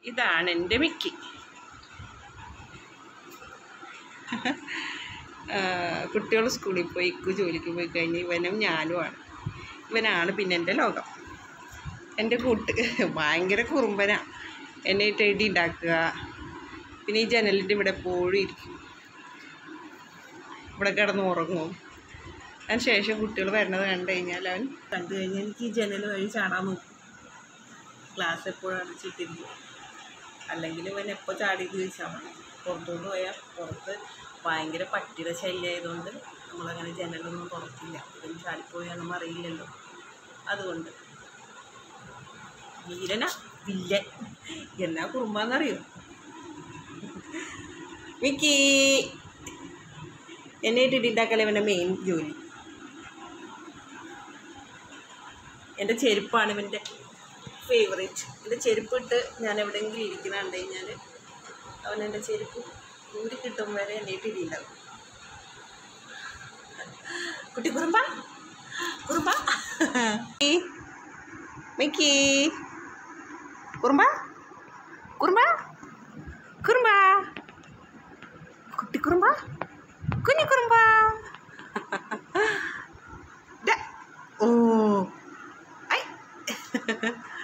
ഇതാണ് എൻ്റെ മിക്കി കുട്ടികൾ സ്കൂളിൽ പോയി ഇക്കു ജോലിക്ക് പോയി കഴിഞ്ഞ് ഇവനും ഞാനുമാണ് ഇവനാണ് പിന്നെ എൻ്റെ ലോകം എൻ്റെ കൂട്ട് ഭയങ്കര കുറുമ്പനാ എന്നെ ഇട്ട് എടി ഉണ്ടാക്കുക പിന്നെ ഈ ജനലിൻ്റെ ഇവിടെ എപ്പോഴും ഇരിക്കും ഇവിടെ കിടന്ന് ഉറങ്ങും അതിന് ശേഷം കുട്ടികൾ വരുന്നത് കണ്ടു കഴിഞ്ഞാൽ അവൻ കണ്ടു കഴിഞ്ഞാൽ എനിക്ക് ഈ ജനൽ വഴി ചാടാൻ നോക്കും ക്ലാസ് എപ്പോഴും അടച്ചിട്ടിരിക്കും അല്ലെങ്കിൽ ഇവൻ എപ്പോൾ ചാടി ചോദിച്ചാൽ മതി പുറത്തോട്ട് പോയാൽ പുറത്ത് ഭയങ്കര പട്ടിയുടെ ശല്യം ആയതുകൊണ്ട് നമ്മളങ്ങനെ ജനലൊന്നും തുറക്കില്ല ഇവൻ ചാടിപ്പോയാണെന്ന് അറിയില്ലല്ലോ അതുകൊണ്ട് വീരന വില്ലൻ എന്നാ കുറുമ്പാന്നറിയോ മിക്കി എന്നെ ഇട്ടിട്ടുണ്ടാക്കൽ ഇവൻ്റെ മെയിൻ ജോലി എൻ്റെ ചെരുപ്പാണ് ഇവൻ്റെ ഫേവറേറ്റ് എൻ്റെ ചെരുപ്പിട്ട് ഞാൻ എവിടെയെങ്കിലും ഇരിക്കുന്ന കണ്ടു കഴിഞ്ഞാൽ അവൻ എൻ്റെ ചെരുപ്പ് ഊരി കിട്ടും വരെ എൻ്റെ ഇട്ടിട്ടുണ്ടാവും കുട്ടി കുറുമ്പ കുറുമ്പ മിക്കി കുറുമ്പ കുറുമ്പ കുറുമ്പ കുട്ടി കുറുമ്പ കുഞ്ഞു കുറുമ്പ ദാ. ഓ ഐ